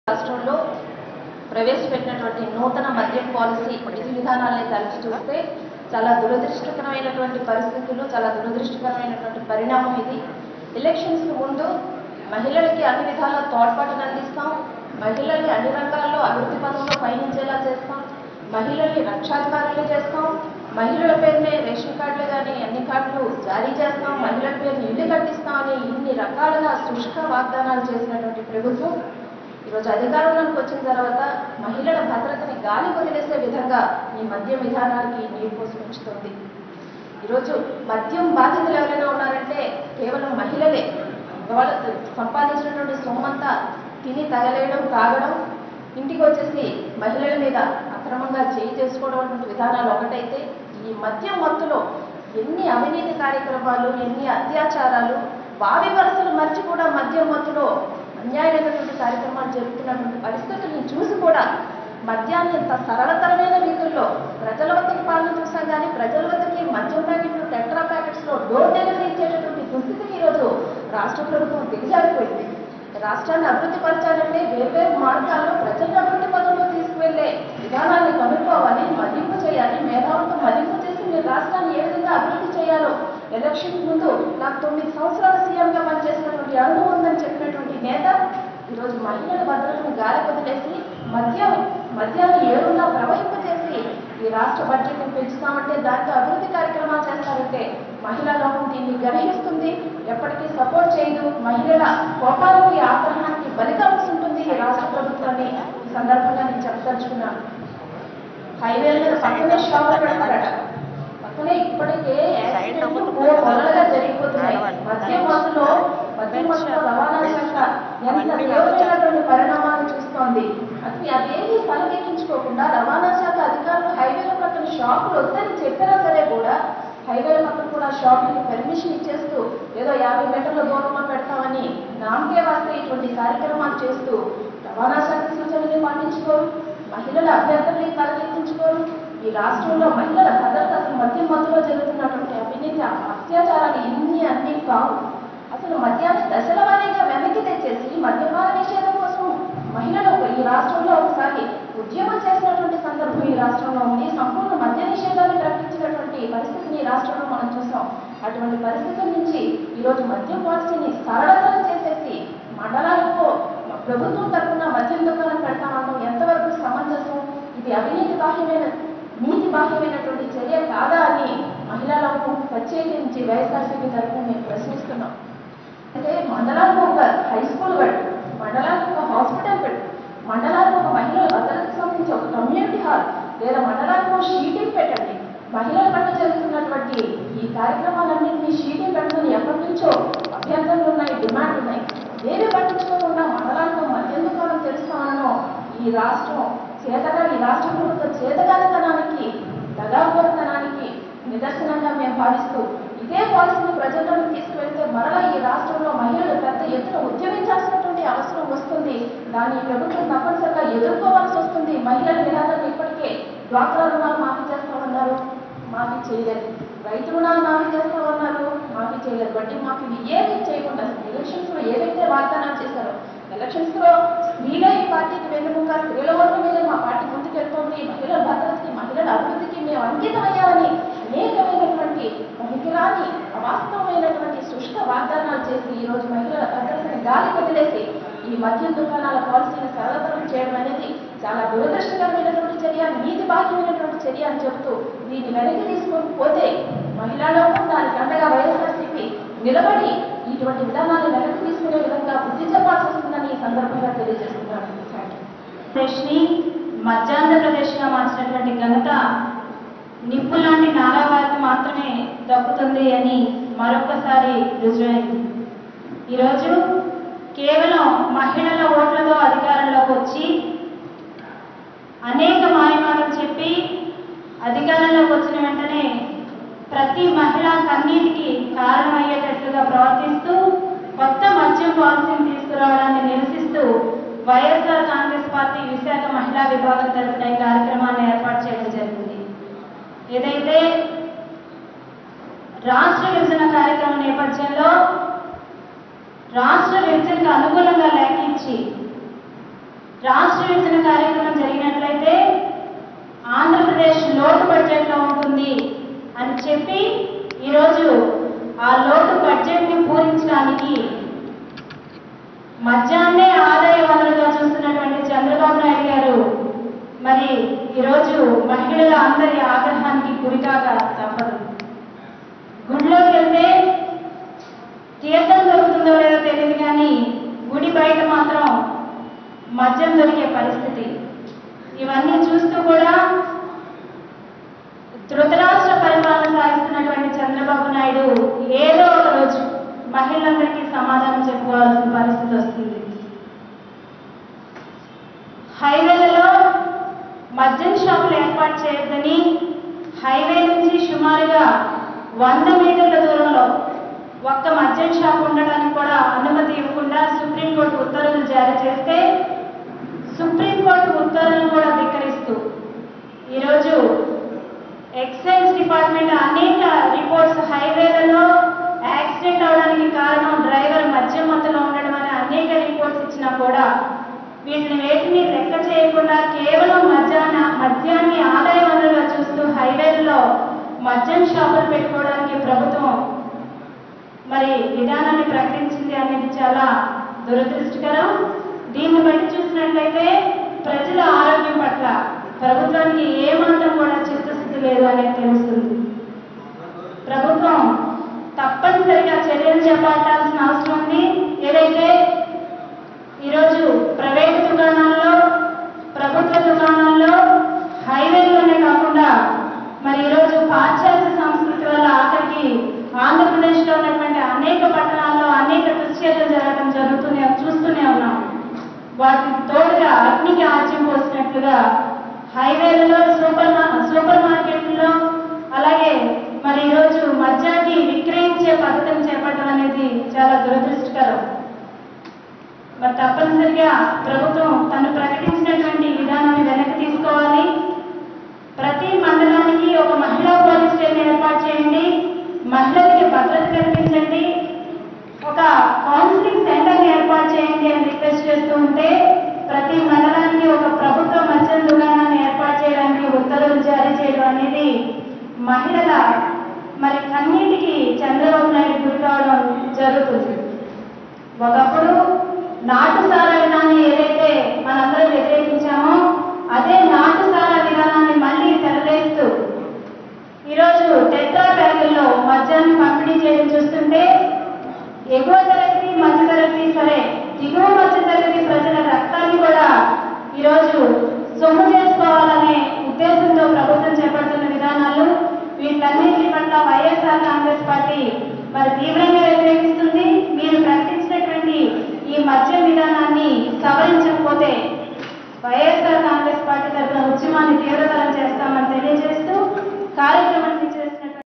రాష్ట్రంలో ప్రవేశపెట్టినటువంటి నూతన మద్యం పాలసీ విధి విధానాలని తలచి చూస్తే చాలా దురదృష్టకరమైనటువంటి పరిస్థితులు చాలా దురదృష్టకరమైనటువంటి పరిణామం ఇది ఎలక్షన్స్ ముందు మహిళలకి అన్ని విధాల తోడ్పాటును అందిస్తాం మహిళల్ని అన్ని రంగాల్లో అభివృద్ధి పథంలో పయనించేలా చేస్తాం మహిళల్ని రక్షాధికారులు చేస్తాం మహిళల పేరునే రేషన్ కార్డులు కానీ అన్ని కార్డులు జారీ చేస్తాం మహిళల పేరుని ఇల్లు కట్టిస్తాం అని ఇన్ని రకాలుగా శుష్క వాగ్దానాలు చేసినటువంటి ప్రభుత్వం ఈరోజు అధికారంలోకి వచ్చిన తర్వాత మహిళల భద్రతని గాలి వదిలేసే విధంగా ఈ మద్యం విధానానికి నీరు పోసి ఉంచుతుంది ఈరోజు మద్యం బాధితులు ఎవరైనా ఉన్నారంటే కేవలం మహిళలే వాళ్ళ సంపాదించినటువంటి సొమ్మంతా తిని తగలేయడం తాగడం ఇంటికి వచ్చేసి మహిళల మీద అక్రమంగా చేయి చేసుకోవడం అటువంటి విధానాలు ఒకటైతే ఈ మద్యం మత్తులో ఎన్ని అవినీతి కార్యక్రమాలు ఎన్ని అత్యాచారాలు వావి వరసలు మర్చి కూడా మద్యం మత్తులో అన్యాయమైనటువంటి కార్యక్రమాలు జరుగుతున్నటువంటి పరిస్థితుల్ని చూసి కూడా మద్యాన్ని ఇంత సరళతరమైన రీతుల్లో ప్రజల వద్దకి పాలన చూసాం కానీ ప్రజల వద్దకి మద్యం ప్యాకెట్లు టెట్రా ప్యాకెట్స్ లో డోర్ డెలివరీ ఇచ్చేటటువంటి దుస్థితికి ఈరోజు రాష్ట్ర ప్రభుత్వం దిగజారిపోయింది రాష్ట్రాన్ని అభివృద్ధి పరచాలంటే వేర్వేరు మార్గాల్లో ప్రజలను అభివృద్ధి పదంలో తీసుకువెళ్లే విధానాన్ని కనుక్కోవాలి మదింపు చేయాలి మేధావులతో మదింపు చేసి మీరు రాష్ట్రాన్ని ఏ విధంగా అభివృద్ధి చేయాలో ఎలక్షన్ ముందు నాకు తొమ్మిది సంవత్సరాల సీఎంగా పనిచేసినటువంటి అనుభవం ఉందని చెప్పినటువంటి నేత ఈరోజు మహిళల భద్రతను గాలి వదిలేసి మద్యం మద్యాన్ని ఏడున్నా ప్రవహింపజేసి ఈ రాష్ట్ర బడ్జెట్ని పెంచుతామంటే దాంతో అభివృద్ధి కార్యక్రమాలు చేస్తారంటే మహిళా లోకం దీన్ని గ్రహిస్తుంది ఎప్పటికీ సపోర్ట్ చేయదు మహిళల కోపాలకి ఆగ్రహానికి బలికాల్సి ఉంటుంది ఈ రాష్ట్ర ప్రభుత్వాన్ని ఈ సందర్భంగా నేను చెప్పదలుచుకున్నాను హైవేల మీద పక్కనే షాపులు పెడతారట పక్కనే ఇప్పటికే యాక్సిడెంట్లు పొలలుగా జరిగిపోతున్నాయి మద్యం మత్తులో మద్యం మత్తులో రవాణా శాఖ ఎంత తీవ్రమైనటువంటి పరిణామాలు చూస్తోంది అది అదేమి తలకెక్కించుకోకుండా రవాణా శాఖ అధికారులు హైవేల పక్కన షాపులు వద్దని చెప్పినా సరే కూడా హైవేల పక్కన కూడా షాపులకి పర్మిషన్ ఇచ్చేస్తూ ఏదో యాభై మీటర్ల దూరంలో పెడతామని నామకే వాస్తే ఇటువంటి కార్యక్రమాలు చేస్తూ రవాణా శాఖ సూచనల్ని పాటించుకోరు మహిళల అభ్యర్థుల్ని తలకెత్తించుకోరు ఈ రాష్ట్రంలో మహిళల భద్రత అసలు మద్యం మధ్యలో జరుగుతున్నటువంటి అవినీతి అత్యాచారాలు ఇన్ని అన్ని కావు అసలు మద్యాన్ని దశల వారీగా వెనక్కి తెచ్చేసి మద్యపాన నిషేధం కోసం మహిళలు ఈ రాష్ట్రంలో ఒకసారి ఉద్యమం చేసినటువంటి సందర్భం ఈ రాష్ట్రంలో ఉంది సంపూర్ణ మద్య నిషేధాన్ని ప్రకటించినటువంటి పరిస్థితిని ఈ రాష్ట్రంలో మనం చూసాం అటువంటి పరిస్థితుల నుంచి ఈరోజు మద్యం పాలసీని సరళతరం చేసేసి మండలాలకు ప్రభుత్వం తరఫున మద్యం దుకాణం పెడతామనడం ఎంతవరకు సమంజసం ఇది అవినీతి బాహ్యమైన నీతి బాహ్యమైనటువంటి చర్య కాదా అని మహిళలకు ప్రత్యేకించి వైఎస్ఆర్సీపీ తరఫున మేము ప్రశ్నిస్తున్నాం అంటే మండలానికి ఒక హై స్కూల్ పెట్టు మండలానికి ఒక హాస్పిటల్ పెట్టు మండలానికి ఒక మహిళల భద్రతకు సంబంధించి ఒక కమ్యూనిటీ హాల్ లేదా మండలానికి ఒక షీటింగ్ పెట్టండి మహిళల పట్ల జరుగుతున్నటువంటి ఈ కార్యక్రమాలన్నింటినీ షీటింగ్ పెట్టమని ఎప్పటి నుంచో అభ్యర్థనలు ఉన్నాయి డిమాండ్లు ఉన్నాయి ఏమీ పట్టించుకోకుండా మండలానికి ఒక మద్యం దుకాణం తెలుస్తామనో ఈ రాష్ట్రం చేతగా ఈ రాష్ట్ర ప్రభుత్వ చేతగానితనానికి దగాకోతనానికి నిదర్శనంగా మేము భావిస్తూ ఇదే పాలసీని ప్రజల్లోకి తీసుకువెళ్తే మరలా ఈ రాష్ట్రంలో మహిళలు పెద్ద ఎత్తున ఉద్యమించాల్సినటువంటి అవసరం వస్తుంది దాన్ని ఈ ప్రభుత్వం తప్పనిసరిగా ఎదుర్కోవాల్సి వస్తుంది మహిళల నిరాదరణ ఇప్పటికే డ్వాక్రా రుణాలు మాఫీ చేస్తామన్నారు మాఫీ చేయలేదు రైతు రుణాలు మాఫీ చేస్తామన్నారు మాఫీ చేయలేదు వడ్డీ మాఫీ ఏమీ చేయకుండా ఎలక్షన్స్ లో ఏదైతే వాగ్దానాలు చేశారో ఎలక్షన్స్ లో స్త్రీలే ఈ పార్టీకి వెన్నుముక స్త్రీల ఓట్ల మీద మా పార్టీ ముందుకెళ్తోంది మహిళల భద్రతకి మహిళల అభివృద్ధికి మేము అంకితమయ్యామని అనేకమైనటువంటి పనికిరాని అవాస్తవమైనటువంటి శుష్క వాగ్దానాలు చేసి ఈ రోజు మహిళల భద్రతని గాలి వదిలేసి ఈ మద్యం దుకాణాల పాలసీని సరళతరం చేయడం అనేది చాలా దురదృష్టకరమైనటువంటి చర్య నీతి బాధ్యమైనటువంటి చర్య అని చెబుతూ దీన్ని వెనక్కి తీసుకొని పోతే మహిళా లోకం దానికి అండగా వైఎస్ఆర్సీపీ నిలబడి ఇటువంటి విధానాన్ని వెనక్కి తీసుకునే విధంగా బుద్ధి చెప్పాల్సి వస్తుందని ఈ సందర్భంగా తెలియజేస్తున్నాను థ్యాంక్ యూ ఆంధ్రప్రదేశ్ని మధ్యాంధ్రప్రదేశ్గా మార్చినటువంటి ఘనత నిప్పు లాంటి నారా వారికి మాత్రమే దక్కుతుంది అని మరొకసారి రుజువైంది ఈరోజు కేవలం మహిళల ఓట్లతో అధికారంలోకి వచ్చి అనేక మాయమాటలు చెప్పి అధికారంలోకి వచ్చిన వెంటనే ప్రతి మహిళా కన్నీటికి కారణమయ్యేటట్లుగా ప్రవర్తిస్తూ కొత్త మద్యం పాలసీని తీసుకురావడాన్ని నిరసిస్తూ వైఎస్ఆర్ కాంగ్రెస్ పార్టీ విశాఖ మహిళా విభాగం తరఫున ఈ కార్యక్రమాన్ని ఏర్పాటు చేయడం జరిగింది ఏదైతే రాష్ట్ర విభజన కార్యక్రమం నేపథ్యంలో రాష్ట్ర విభజనకు అనుగుణంగా లేఖ ఇచ్చి రాష్ట్ర విభజన కార్యక్రమం జరిగినట్లయితే ఆంధ్రప్రదేశ్ లోటు బడ్జెట్లో ఉంటుంది అని చెప్పి ఈరోజు ఆ లోటు బడ్జెట్ని పూరించడానికి మధ్యాహ్నే ఆదాయ వనరుగా చూస్తున్నటువంటి చంద్రబాబు నాయుడు గారు మరి ఈరోజు మహిళల అందరి ఆగ్రహానికి గురికాక తప్పదు గుడిలోకి వెళ్తే తీర్థం దొరుకుతుందో లేదో తెలియదు కానీ గుడి బయట మాత్రం మద్యం దొరికే పరిస్థితి ఇవన్నీ చూస్తూ కూడా ధృతరాష్ట్ర పరిపాలన సాగిస్తున్నటువంటి చంద్రబాబు నాయుడు ఏదో ఒక రోజు మహిళలందరికీ సమాధానం చెప్పుకోవాల్సిన పరిస్థితి వస్తుంది హైవేలలో మద్యం షాపులు ఏర్పాటు చేయొద్దని హైవే నుంచి సుమారుగా వంద మీటర్ల దూరంలో ఒక్క మద్యం షాప్ ఉండడానికి కూడా అనుమతి ఇవ్వకుండా సుప్రీంకోర్టు ఉత్తర్వులు జారీ చేస్తే సుప్రీంకోర్టు ఉత్తర్వులను కూడా ధిక్కరిస్తూ ఈరోజు ఎక్సైజ్ డిపార్ట్మెంట్ అనేక రిపోర్ట్స్ హైవేలలో యాక్సిడెంట్ అవడానికి కారణం డ్రైవర్ మద్యం మత్తులో ఉండడం అనే అనేక రిపోర్ట్స్ ఇచ్చినా కూడా వీటిని వేటిని లెక్క చేయకుండా కేవలం మద్యాన మద్యాన్ని ఆదాయ వనరుగా చూస్తూ హైవేలలో మద్యం షాపులు పెట్టుకోవడానికి ప్రభుత్వం మరి విధానాన్ని ప్రకటించింది అనేది చాలా దురదృష్టకరం దీన్ని బట్టి చూసినట్లయితే ప్రజల ఆరోగ్యం పట్ల ప్రభుత్వానికి ఏమాత్రం కూడా చిత్తశుద్ధి లేదు అనేది తెలుస్తుంది ప్రభుత్వం తప్పనిసరిగా చర్యలు చేపట్టాల్సిన అవసరం ఉంది ఏదైతే ఈరోజు ప్రైవేటు దుకాణాల్లో ప్రభుత్వ దుకాణాల్లో హైవేల్లోనే కాకుండా మరి ఈరోజు పాశ్చాత్య సంస్కృతి వల్ల ఆఖరికి ఆంధ్రప్రదేశ్లో ఉన్నటువంటి అనేక పట్టణాల్లో అనేక దుశ్చర్యలు జరగడం జరుగుతూనే చూస్తూనే ఉన్నాం వాటికి తోడుగా అగ్నికి ఆజ్యం పోసినట్లుగా హైవేలలో సూపర్ మా సూపర్ మార్కెట్లో అలాగే మరి ఈరోజు మద్యాన్ని విక్రయించే పద్ధతిని చేపట్టడం అనేది చాలా దురదృష్టకరం మరి తప్పనిసరిగా ప్రభుత్వం తను ప్రకటించినటువంటి విధానాన్ని వెనక్కి తీసుకోవాలి ప్రతి మండలానికి ఒక మహిళా పోలీస్ స్టేషన్ ఏర్పాటు చేయండి మహిళలకి భద్రత కల్పించండి ఒక కౌన్సిలింగ్ సెంటర్ ఏర్పాటు చేయండి అని రిక్వెస్ట్ చేస్తూ ఉంటే ప్రతి మండలానికి ఒక ప్రభుత్వ మద్యం దుకాణాన్ని ఏర్పాటు చేయడానికి ఉత్తర్వులు జారీ చేయడం అనేది మహిళల మరి కన్నీటికి చంద్రబాబు నాయుడు గురి కావడం జరుగుతుంది ఒకప్పుడు నాటుసార విధానాన్ని ఏదైతే మనందరం వ్యతిరేకించామో అదే నాటుసార విధానాన్ని మళ్ళీ తెరలేస్తూ ఈరోజు టెట్రా బ్యాగుల్లో మద్యాన్ని పంపిణీ చేయడం చూస్తుంటే ఎగువ తరగతి మధ్య తరగతి సరే దిగువ మధ్య తరగతి ప్రజల రక్తాన్ని కూడా ఈరోజు సొమ్ము చేసుకోవాలనే ఉద్దేశంతో ప్రభుత్వం చేపడుతున్న విధానాలు వీటన్నింటి పట్ల వైఎస్ఆర్ కాంగ్రెస్ పార్టీ మరి తీవ్రంగా వ్యతిరేకిస్తుంది మీరు ప్రకటించినటువంటి ఈ మద్యం విధానాన్ని సవరించకపోతే వైఎస్ఆర్ కాంగ్రెస్ పార్టీ తరఫున ఉద్యమాన్ని తీవ్రతరం చేస్తామని తెలియజేస్తూ కార్యక్రమం